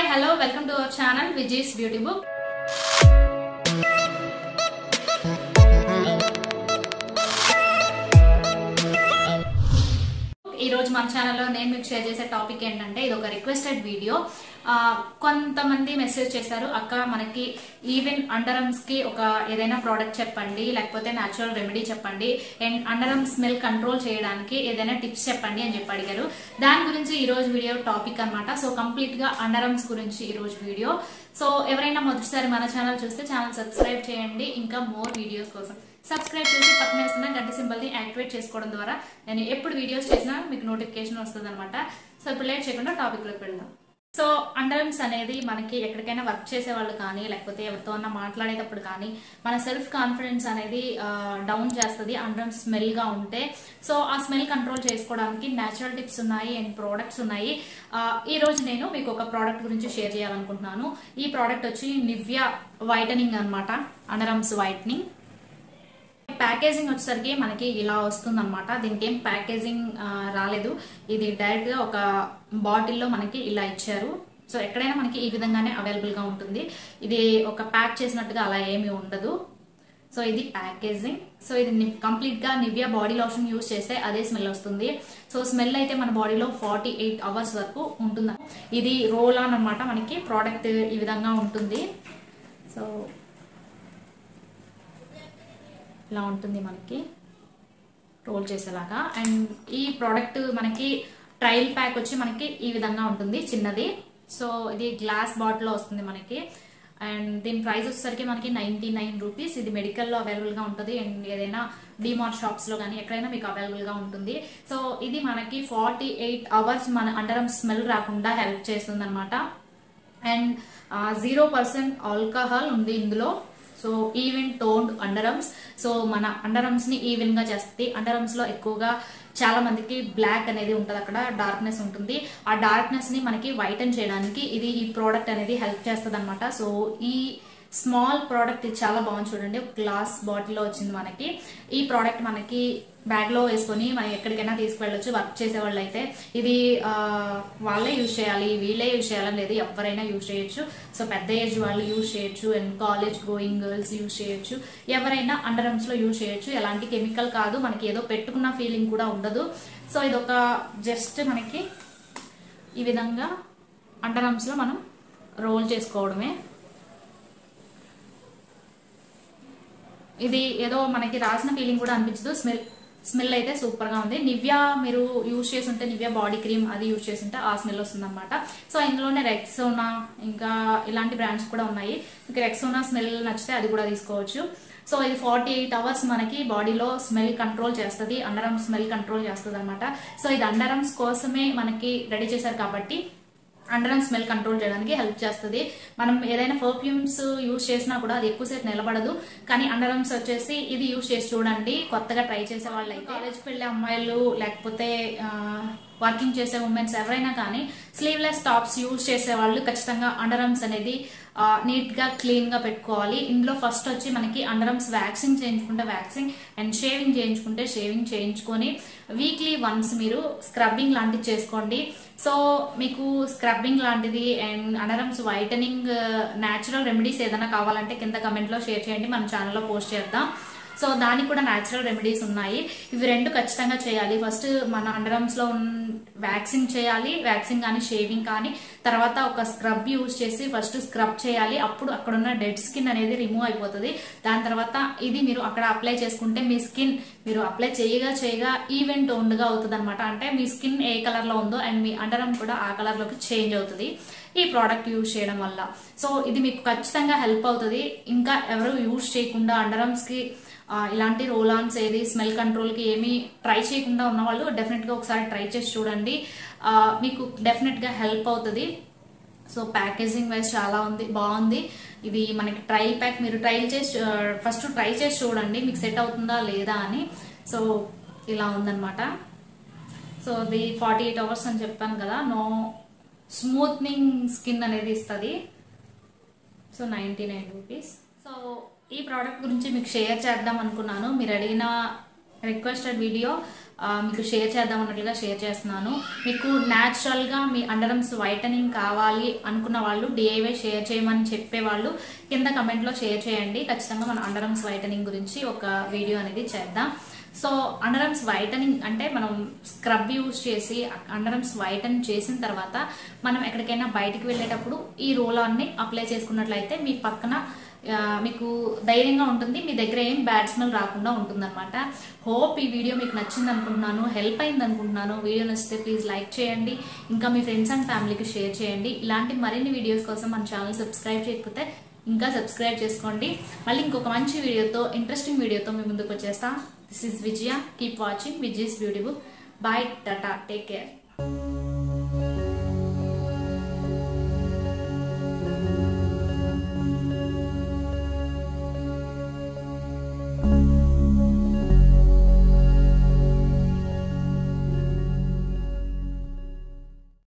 hello welcome to our channel Vijay's beauty book ఈ రోజు మన ఛానల్లో నేను మీకు షేర్ చేసే టాపిక్ ఏంటంటే ఇది ఒక రిక్వెస్టెడ్ వీడియో ఆ, కొంతమంది మెసేజ్ చేశారు అక్క మనకి ఈవెన్ అండరమ్స్ కి ఒక ఏదైనా ప్రోడక్ట్ చెప్పండి లేకపోతే న్యాచురల్ రెమెడీ చెప్పండి అండ్ అండరమ్ స్మెల్ కంట్రోల్ చేయడానికి ఏదైనా టిప్స్ చెప్పండి అని చెప్పి అడిగారు దాని గురించి ఈ రోజు వీడియో టాపిక్ అన్నమాట సో కంప్లీట్ గా అండరమ్స్ గురించి ఈ రోజు వీడియో సో ఎవరైనా మొదటిసారి మన ఛానల్ చూస్తే ఛానల్ సబ్స్క్రైబ్ చేయండి ఇంకా మోర్ వీడియోస్ కోసం సబ్స్క్రైబ్ చేసి పక్కన వేస్తున్న గంట సింబల్ ని యాక్టివేట్ చేసుకోవడం ద్వారా నేను ఎప్పుడు వీడియోస్ చేసినా మీకు నోటిఫికేషన్ వస్తుంది అనమాట సో ఇప్పుడు లేట్ చేయకుండా టాపిక్ లోకి వెళ్దాం సో అండర్మ్స్ అనేది మనకి ఎక్కడికైనా వర్క్ చేసే వాళ్ళు కానీ లేకపోతే ఎవరితో అన్నా మాట్లాడేటప్పుడు కానీ మన సెల్ఫ్ కాన్ఫిడెన్స్ అనేది డౌన్ చేస్తుంది అండర్మ్స్ స్మెల్ గా ఉంటే సో ఆ స్మెల్ కంట్రోల్ చేసుకోవడానికి న్యాచురల్ టిప్స్ ఉన్నాయి అండ్ ప్రోడక్ట్స్ ఉన్నాయి ఆ, ఈ రోజు నేను మీకు ఒక ప్రోడక్ట్ గురించి షేర్ చేయాలనుకుంటున్నాను ఈ ప్రోడక్ట్ వచ్చి నివ్యా వైటనింగ్ అనమాట అండర్మ్స్ వైటనింగ్ ప్యాకేజింగ్ వచ్చేసరికి మనకి ఇలా వస్తుంది అనమాట దీనికి ఏం ప్యాకేజింగ్ ఆ, రాలేదు ఇది డైరెక్ట్ గా ఒక బాటిల్లో మనకి ఇలా ఇచ్చారు సో ఎక్కడైనా మనకి ఈ విధంగానే అవైలబుల్ గా ఉంటుంది ఇది ఒక ప్యాక్ చేసినట్టుగా అలా ఏమీ ఉండదు సో ఇది ప్యాకేజింగ్ సో ఇది కంప్లీట్ గా నివ్యా బాడీ లోషన్ యూస్ చేస్తే అదే స్మెల్ వస్తుంది సో స్మెల్ అయితే మన బాడీలో ఫార్టీ ఎయిట్ అవర్స్ వరకు ఉంటుంది ఇది రోల్ ఆన్ అనమాట మనకి ప్రోడక్ట్ ఈ విధంగా ఉంటుంది సో ఇలా ఉంటుంది మనకి రోల్ చేసేలాగా అండ్ ఈ ప్రోడక్ట్ మనకి ట్రయల్ ప్యాక్ వచ్చి మనకి ఈ విధంగా ఉంటుంది చిన్నది సో ఇది గ్లాస్ బాటిల్లో వస్తుంది మనకి అండ్ దీని ప్రైస్ వచ్చేసరికి మనకి నైన్టీ నైన్ రూపీస్ ఇది మెడికల్లో అవైలబుల్గా ఉంటుంది అండ్ ఏదైనా డిమార్ట్ షాప్స్లో కానీ ఎక్కడైనా మీకు అవైలబుల్గా ఉంటుంది సో ఇది మనకి ఫార్టీ ఎయిట్ అవర్స్ మన అండరం స్మెల్ రాకుండా హెల్ప్ చేస్తుంది అనమాట అండ్ జీరో పర్సెంట్ ఆల్కహాల్ ఉంది ఇందులో so even toned underarms so మన అండరమ్స్ ని ఈవెన్ గా చేస్తుంది అండరమ్స్ లో ఎక్కువగా చాలా మందికి బ్లాక్ అనేది ఉంటుంది అక్కడ డార్క్నెస్ ఉంటుంది ఆ డార్క్నెస్ ని మనకి వైటన్ చేయడానికి ఇది ఈ ప్రోడక్ట్ అనేది హెల్ప్ చేస్తుంది అనమాట సో ఈ స్మాల్ ప్రోడక్ట్ ఇది చాలా బాగుంది చూడండి ఒక గ్లాస్ బాటిల్లో వచ్చింది మనకి ఈ ప్రోడక్ట్ మనకి బ్యాగ్ లో వేసుకొని మనం ఎక్కడికైనా తీసుకువెళ్ళొచ్చు వర్క్ చేసే వాళ్ళు అయితే ఇది ఆ, వాళ్ళే యూజ్ చేయాలి వీళ్ళే యూజ్ చేయాలని లేదు ఎవరైనా యూజ్ చేయొచ్చు సో పెద్ద ఏజ్ వాళ్ళు యూజ్ చేయొచ్చు and college going girls use చేయొచ్చు ఎవరైనా అండర్ఆర్మ్స్ లో యూజ్ చేయొచ్చు ఎలాంటి కెమికల్ కాదు మనకి ఏదో పెట్టుకున్న ఫీలింగ్ కూడా ఉండదు సో ఇది ఒక జస్ట్ మనకి ఈ విధంగా అండర్ఆర్మ్స్ లో మనం రోల్ చేసుకోవడమే ఇది ఏదో మనకి రాసిన ఫీలింగ్ కూడా అనిపించదు స్మెల్ స్మెల్ అయితే సూపర్ గా ఉంది నివ్యా మీరు యూజ్ చేసి ఉంటే నివ్యా బాడీ క్రీమ్ అది యూజ్ చేసి ఉంటే ఆ స్మెల్ వస్తుంది అనమాట సో ఇందులోనే రెక్సోనా ఇంకా ఇలాంటి బ్రాండ్స్ కూడా ఉన్నాయి మీకు రెక్సోనా స్మెల్ నచ్చితే అది కూడా తీసుకోవచ్చు సో ఇది ఫార్టీ ఎయిట్ అవర్స్ మనకి బాడీలో స్మెల్ కంట్రోల్ చేస్తుంది అండరమ్స్ స్మెల్ కంట్రోల్ చేస్తుంది అనమాట సో ఇది అండరమ్స్ కోసమే మనకి రెడీ చేశారు కాబట్టి అండరం స్మెల్ కంట్రోల్ చేయడానికి హెల్ప్ చేస్తుంది మనం ఏదైనా పర్ఫ్యూమ్స్ యూజ్ చేసినా కూడా అది ఎక్కువసేపు నిలబడదు కానీ అండరమ్స్ వచ్చేసి ఇది యూజ్ చేసి చూడండి కొత్తగా ట్రై చేసే వాళ్ళు అయితే కాలేజ్కి వెళ్ళే అమ్మాయిలు లేకపోతే వర్కింగ్ చేసే ఉమెన్స్ ఎవరైనా కానీ స్లీవ్లెస్ టాప్స్ యూజ్ చేసే వాళ్ళు ఖచ్చితంగా అండరమ్స్ అనేది నీట్ గా క్లీన్ గా పెట్టుకోవాలి ఇందులో ఫస్ట్ వచ్చి మనకి అండరమ్స్ వ్యాక్సింగ్ చేయించుకుంటే వ్యాక్సింగ్ అండ్ షేవింగ్ చేయించుకుంటే షేవింగ్ చేయించుకొని వీక్లీ వన్స్ మీరు స్క్రబ్బింగ్ లాంటిది చేసుకోండి సో మీకు స్క్రబ్బింగ్ లాంటిది and underarms whitening natural remedies ఏదైనా కావాలంటే కింద కమెంట్ లో షేర్ చేయండి మన ఛానల్లో పోస్ట్ చేద్దాం సో దానికి కూడా న్యాచురల్ రెమెడీస్ ఉన్నాయి ఇవి రెండు ఖచ్చితంగా చేయాలి ఫస్ట్ మన అండరమ్స్ లో వ్యాక్సింగ్ చేయాలి వ్యాక్సింగ్ కానీ షేవింగ్ కానీ తర్వాత ఒక స్క్రబ్ యూజ్ చేసి ఫస్ట్ స్క్రబ్ చేయాలి అప్పుడు అక్కడ ఉన్న డెడ్ స్కిన్ అనేది రిమూవ్ అయిపోతుంది దాని తర్వాత ఇది మీరు అక్కడ అప్లై చేసుకుంటే మీ స్కిన్ మీరు అప్లై చేయగా చేయగా ఈవెంట్ గా అవుతుంది అనమాట అంటే మీ స్కిన్ ఏ కలర్ లో ఉందో అండ్ మీ అండరం కూడా ఆ కలర్ లోకి చేంజ్ అవుతుంది ఈ ప్రోడక్ట్ యూజ్ చేయడం వల్ల సో ఇది మీకు ఖచ్చితంగా హెల్ప్ అవుతుంది ఇంకా ఎవరు యూజ్ చేయకుండా అండరమ్స్ కి ఆ, ఇలాంటి రోల్ ఆన్స్ ఏది స్మెల్ కంట్రోల్ కి ఏమీ ట్రై చేయకుండా ఉన్న వాళ్ళు డెఫినెట్ గా ఒకసారి ట్రై చేసి చూడండి ఆ, మీకు డెఫినెట్ గా హెల్ప్ అవుతుంది సో ప్యాకేజింగ్ వైజ్ చాలా ఉంది బాగుంది ఇది మనకి ట్రయల్ ప్యాక్ మీరు ట్రయల్ చేసి ఫస్ట్ ట్రై చేసి చూడండి మీకు సెట్ అవుతుందా లేదా అని సో ఇలా ఉందన్నమాట సో ఇది ఫార్టీ ఎయిట్ అవర్స్ అని చెప్పాను కదా నో స్మూత్నింగ్ స్కిన్ అనేది ఇస్తుంది so ninety nine rupees so ఈ ప్రోడక్ట్ గురించి మీకు షేర్ చేద్దాం అనుకున్నాను మీరు అడిగిన రిక్వెస్టెడ్ వీడియో ఆ, మీకు షేర్ చేద్దాం అన్నట్లుగా షేర్ చేస్తున్నాను మీకు న్యాచురల్గా మీ అండరమ్స్ వైటనింగ్ కావాలి అనుకున్న వాళ్ళు డిఐవై షేర్ చేయమని చెప్పే వాళ్ళు కింద కమెంట్లో షేర్ చేయండి ఖచ్చితంగా మన అండరమ్స్ వైటనింగ్ గురించి ఒక వీడియో అనేది చేద్దాం సో అండరమ్స్ వైటనింగ్ అంటే మనం స్క్రబ్ యూజ్ చేసి అండరమ్స్ వైటన్ చేసిన తర్వాత మనం ఎక్కడికైనా బయటికి వెళ్ళేటప్పుడు ఈ రోలర్ని అప్లై చేసుకున్నట్లయితే మీ పక్కన ఆ, మీకు ధైర్యంగా ఉంటుంది మీ దగ్గర ఏం బ్యాడ్ స్మెల్ రాకుండా ఉంటుందన్నమాట హోప్ ఈ వీడియో మీకు నచ్చింది అనుకుంటున్నాను హెల్ప్ అయింది అనుకుంటున్నాను వీడియో నచ్చితే ప్లీజ్ లైక్ చేయండి ఇంకా మీ ఫ్రెండ్స్ అండ్ ఫ్యామిలీకి షేర్ చేయండి ఇలాంటి మరిన్ని వీడియోస్ కోసం మన ఛానల్ సబ్స్క్రైబ్ చేయకపోతే ఇంకా సబ్స్క్రైబ్ చేసుకోండి మళ్ళీ ఇంకొక మంచి వీడియోతో ఇంట్రెస్టింగ్ వీడియోతో మీ ముందుకు వచ్చేస్తా this is Vijaya keep watching Vijaya's beauty book bye tata take care